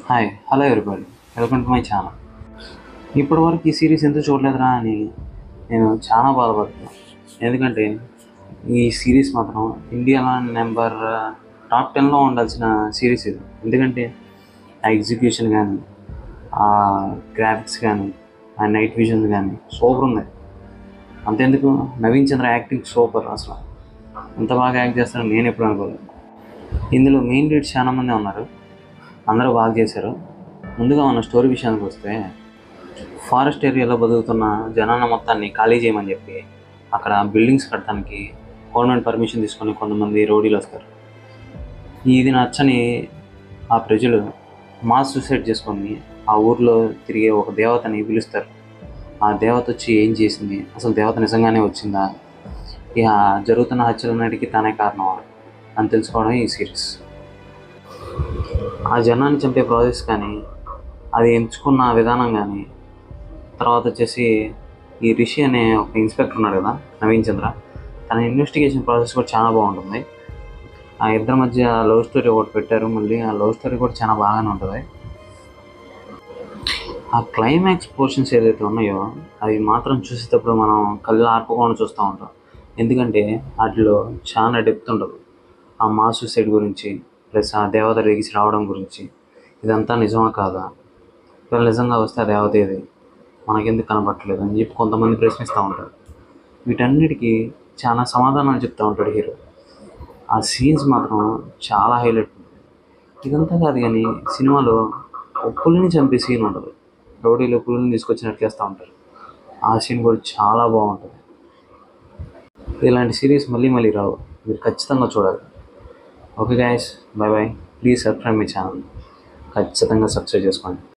hi hello everybody welcome to my channel ఇప్పటి వరకు ఈ సిరీస్ ఎందుకు చూడలేదురా అని నేను చాలా బాధపడుతున్నాను ఎందుకంటే ఈ సిరీస్ మాత్రం ఇండియాలో నెంబర్ టాప్ టెన్లో ఉండాల్సిన సిరీస్ ఇది ఎందుకంటే ఆ ఎగ్జిక్యూషన్ కానీ ఆ గ్రాఫిక్స్ కానీ ఆ నైట్ విజన్ కానీ సూపర్ ఉంది అంతెందుకు నవీన్ చంద్ర యాక్టింగ్ సూపర్ అసలు ఎంత బాగా యాక్ట్ చేస్తారో నేను ఎప్పుడు అనుకోలేదు ఇందులో మెయిన్ లీడ్స్ చాలా మంది ఉన్నారు అందరూ బాగా చేశారు ముందుగా మన స్టోరీ విషయానికి వస్తే ఫారెస్ట్ ఏరియాలో బతుకుతున్న జనాల మొత్తాన్ని ఖాళీ చేయమని చెప్పి అక్కడ బిల్డింగ్స్ కట్టడానికి గవర్నమెంట్ పర్మిషన్ తీసుకొని కొంతమంది రోడీలు వస్తారు ఇది నచ్చని ఆ ప్రజలు మాస్ సూసైడ్ చేసుకొని ఆ ఊర్లో తిరిగే ఒక దేవతని పిలుస్తారు ఆ దేవత వచ్చి ఏం చేసింది అసలు దేవత నిజంగానే వచ్చిందా ఇక జరుగుతున్న హత్యలన్నిటికీ తానే కారణమా అని తెలుసుకోవడం ఈ సిరీస్ ఆ జనాన్ని చంపే ప్రాసెస్ కానీ అది ఎంచుకున్న విధానం కానీ తర్వాత వచ్చేసి ఈ రిషి అనే ఒక ఇన్స్పెక్టర్ ఉన్నాడు కదా నవీన్ చంద్ర తన ఇన్వెస్టిగేషన్ ప్రాసెస్ కూడా చాలా బాగుంటుంది ఆ ఇద్దరి మధ్య లవ్ స్టోరీ ఒకటి పెట్టారు మళ్ళీ ఆ లవ్ స్టోరీ కూడా చాలా బాగానే ఉంటుంది ఆ క్లైమాక్స్ పోర్షన్స్ ఏదైతే ఉన్నాయో అవి మాత్రం చూసేటప్పుడు మనం కళ్ళు ఆర్పుకొని చూస్తూ ఉంటాం ఎందుకంటే వాటిలో చాలా డెప్త్ ఉండదు ఆ మా సూసైడ్ గురించి ప్లస్ ఆ దేవత రేగిసి రావడం గురించి ఇదంతా నిజమా కాదా ఒకవేళ నిజంగా వస్తే ఆ దేవత ఏది మనకెందుకు కనపట్టలేదు అని చెప్పి కొంతమంది ప్రశ్నిస్తూ ఉంటారు వీటన్నిటికీ చాలా సమాధానాలు చెప్తూ ఉంటాడు హీరో ఆ సీన్స్ మాత్రం చాలా హైలైట్ ఇదంతా కాదు కానీ సినిమాలో ఒక పులిని చంపే సీన్ ఉంటుంది రౌడీలో పులిని తీసుకొచ్చినట్టు చేస్తూ ఉంటారు ఆ సీన్ కూడా చాలా బాగుంటుంది ఇలాంటి సిరీస్ మళ్ళీ మళ్ళీ రావు మీరు ఖచ్చితంగా చూడాలి okay guys bye bye please subscribe my channel ఖచ్చితంగా సబ్స్క్రైబ్ చేసుకోండి